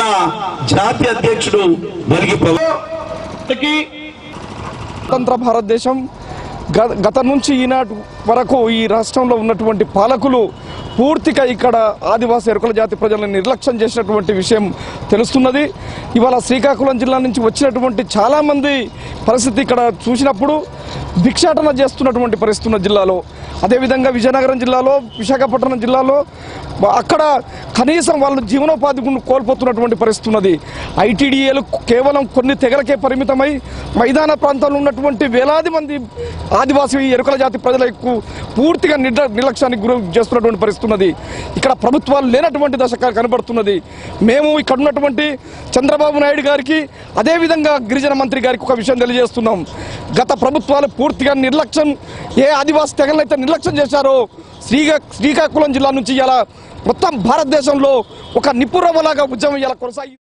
జాతీయ అధ్యక్షుడు వలిగి పవ- స్వతంత్ర భారతదేశం గ- గత నుంచి ఈనాటి వరకు ఈ రాష్ట్రంలో ఉన్నటువంటి పాలకులు పూర్తిగా ఇక్కడ ఆదివాసీ ఎరుకల జాతి ప్రజలను నిర్లక్ష్యం చేసినటువంటి విషయం తెలుస్తున్నది ఇవాళ శ్రీకాకుళం జిల్లా నుంచి వచ్చినటువంటి చాలామంది పరిస్థితి ఇక్కడ చూసినప్పుడు భిక్షాటన చేస్తున్నటువంటి పరిస్థితి ఉన్న జిల్లాలో అదేవిధంగా విజయనగరం జిల్లాలో విశాఖపట్నం జిల్లాలో బ- అక్కడ కనీసం వాళ్ళు జీవనోపాధి గు- కోల్పోతున్నటువంటి పరిస్థితి ఉన్నది ఐటీడీఏలు కేవలం కొన్ని తెగలకే పరిమితమై మైదాన ప్రాంతాల్లో ఉన్నటువంటి వేలాది మంది ఆదివాసీ ఎరుకల జాతి ప్రజలకు పూర్తిగా నిర్ల నిర్లక్ష్యానికి గురి చేస్తున్నటువంటి పరిస్థితి ఉన్నది ఇక్కడ ప్రభుత్వాలు లేనటువంటి దశ క- కనబడుతున్నది మేము ఇక్కడ ఉన్నటువంటి చంద్రబాబు నాయుడు గారికి అదేవిధంగా గిరిజన మంత్రి గారికి ఒక విషయం తెలియజేస్తున్నాం గత ప్రభుత్వాలు పూర్తిగా నిర్లక్ష్యం ఏ ఆదివాసీ తెగలైతే నిర్లక్ష్యం చేశారో శ్రీకా శ్రీకాకుళం జిల్లా నుంచి ఇలా మొత్తం భారతదేశంలో ఒక నిపురవలాగా ఉద్యమం ఇలా కొనసాగి